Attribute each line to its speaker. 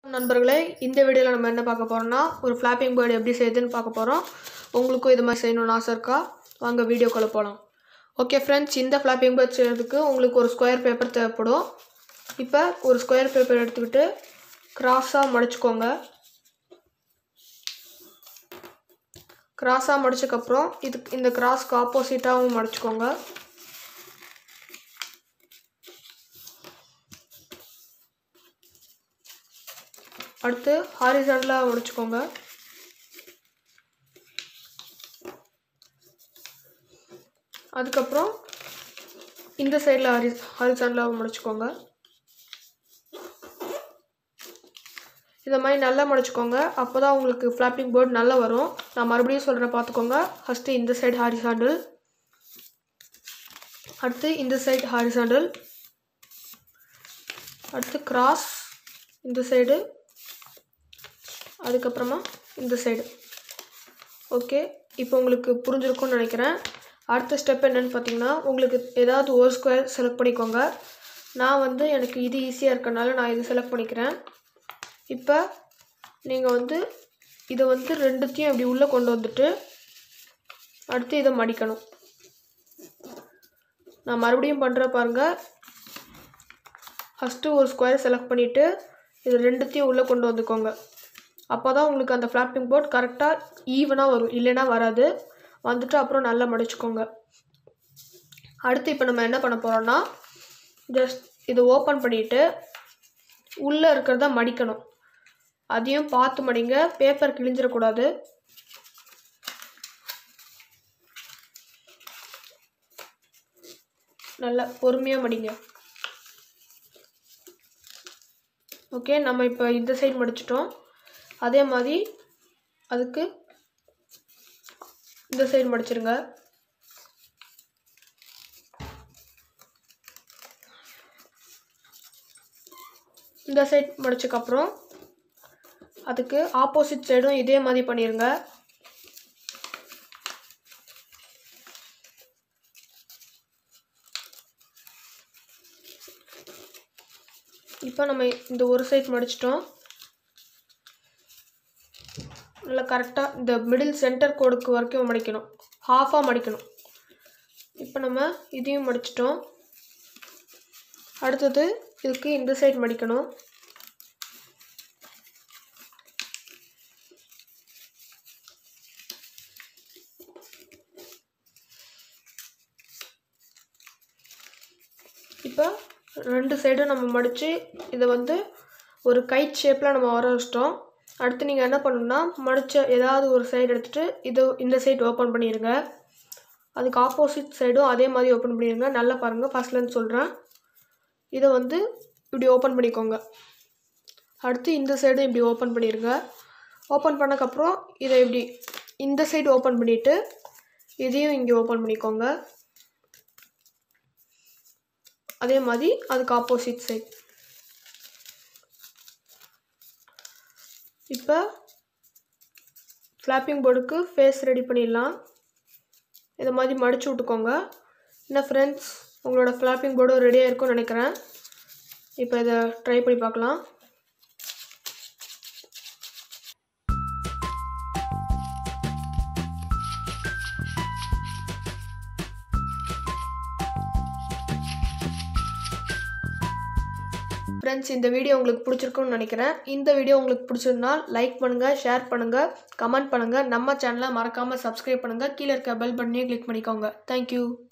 Speaker 1: நண்பர்களே இந்த வீடியோவில் நம்ம என்ன பார்க்க போகிறோம்னா ஒரு ஃப்ளாப்பிங் பேர்டு எப்படி செய்யுதுன்னு பார்க்க போகிறோம் உங்களுக்கும் இது மாதிரி செய்யணும்னு ஆசை இருக்கா வாங்க வீடியோக்குள்ளே போகலாம் ஓகே ஃப்ரெண்ட்ஸ் இந்த ஃப்ளாப்பிங் பேர்ட் செய்கிறதுக்கு உங்களுக்கு ஒரு ஸ்கொயர் பேப்பர் தேவைப்படும் இப்போ ஒரு ஸ்கொயர் பேப்பர் எடுத்துக்கிட்டு கிராஸாக மடிச்சுக்கோங்க கிராஸாக மடிச்சதுக்கப்புறம் இது இந்த கிராஸ்க்கு ஆப்போசிட்டாகவும் மடிச்சுக்கோங்க அடுத்து ஹாரிசாண்டலாக முடிச்சுக்கோங்க அதுக்கப்புறம் இந்த சைடில் ஹாரி ஹாரிசாண்டலாக முடிச்சுக்கோங்க இதை மாதிரி நல்லா முடிச்சுக்கோங்க அப்போ தான் உங்களுக்கு ஃப்ளாப்பிங் போர்டு நல்லா வரும் நான் மறுபடியும் சொல்கிறேன் பார்த்துக்கோங்க ஃபஸ்ட்டு இந்த சைடு ஹாரிசாண்டல் அடுத்து இந்த சைடு ஹாரிசாண்டல் அடுத்து கிராஸ் இந்த சைடு அதுக்கப்புறமா இந்த சைடு ஓகே இப்போ உங்களுக்கு புரிஞ்சிருக்கும்னு நினைக்கிறேன் அடுத்த ஸ்டெப் என்னென்னு பார்த்தீங்கன்னா உங்களுக்கு ஏதாவது ஒரு ஸ்கொயர் செலக்ட் பண்ணிக்கோங்க நான் வந்து எனக்கு இது ஈஸியாக இருக்கனால நான் இது செலக்ட் பண்ணிக்கிறேன் இப்போ நீங்கள் வந்து இதை வந்து ரெண்டுத்தையும் இப்படி உள்ளே கொண்டு வந்துட்டு அடுத்து இதை மடிக்கணும் நான் மறுபடியும் பண்ணுற பாருங்கள் ஃபஸ்ட்டு ஒரு ஸ்கொயர் செலக்ட் பண்ணிவிட்டு இது ரெண்டுத்தையும் உள்ளே கொண்டு வந்துக்கோங்க அப்போ தான் உங்களுக்கு அந்த ஃப்ளாப்பிங் போர்ட் கரெக்டாக ஈவனாக வரும் இல்லைன்னா வராது வந்துட்டு அப்புறம் நல்லா மடிச்சுக்கோங்க அடுத்து இப்போ நம்ம என்ன பண்ண போகிறோம்னா ஜஸ்ட் இது ஓப்பன் பண்ணிவிட்டு உள்ளே இருக்கிறத மடிக்கணும் அதையும் பார்த்து மடிங்க பேப்பர் கிழிஞ்சிடக்கூடாது நல்லா பொறுமையாக மடிங்க ஓகே நம்ம இப்போ இந்த சைடு மடிச்சிட்டோம் அதே மாதிரி அதுக்கு இந்த சைடு மடிச்சிருங்க இந்த சைட் மடிச்சதுக்கப்புறம் அதுக்கு ஆப்போசிட் சைடும் இதே மாதிரி பண்ணிடுங்க இப்போ நம்ம இந்த ஒரு சைட் மடிச்சிட்டோம் நல்லா கரெக்டாக இந்த மிடில் சென்டர் கோடுக்கு வரைக்கும் மடிக்கணும் ஹாஃபாக மடிக்கணும் இப்போ நம்ம இதையும் மடிச்சிட்டோம் அடுத்தது இதுக்கு இந்த சைடு மடிக்கணும் இப்போ ரெண்டு சைடும் நம்ம மடித்து இதை வந்து ஒரு கைட் ஷேப்பில் நம்ம வர வச்சிட்டோம் அடுத்து நீங்கள் என்ன பண்ணணும்னா மடித்த ஏதாவது ஒரு சைடு எடுத்துகிட்டு இது இந்த சைடு ஓப்பன் பண்ணிடுங்க அதுக்கு ஆப்போசிட் சைடும் அதே மாதிரி ஓப்பன் பண்ணிடுங்க நல்லா பாருங்கள் ஃபஸ்ட்லேருந்து சொல்கிறேன் இதை வந்து இப்படி ஓப்பன் பண்ணிக்கோங்க அடுத்து இந்த சைடும் இப்படி ஓப்பன் பண்ணிடுங்க ஓப்பன் பண்ணக்கப்புறம் இதை இப்படி இந்த சைடு ஓப்பன் பண்ணிவிட்டு இதையும் இங்கே ஓப்பன் பண்ணிக்கோங்க அதே மாதிரி அதுக்கு ஆப்போசிட் சைட் இப்போ ஃப்ளாப்பிங் போர்டுக்கு ஃபேஸ் ரெடி பண்ணிடலாம் இதை மாதிரி மடித்து விட்டுக்கோங்க என்ன ஃப்ரெண்ட்ஸ் உங்களோட ஃப்ளாப்பிங் போர்டும் ரெடியாக இருக்கும்னு நினைக்கிறேன் இப்போ இதை ட்ரை பண்ணி பார்க்கலாம் ஃப்ரெண்ட்ஸ் இந்த வீடியோ உங்களுக்கு பிடிச்சிருக்குன்னு நினைக்கிறேன் இந்த வீடியோ உங்களுக்கு பிடிச்சிருந்தால் லைக் பண்ணுங்கள் ஷேர் பண்ணுங்கள் கமெண்ட் பண்ணுங்கள் நம்ம சேனலை மறக்காமல் சப்ஸ்கிரைப் பண்ணுங்கள் கீழே இருக்க பெல் பட்டனையும் கிளிக் பண்ணிக்கோங்க தேங்க்யூ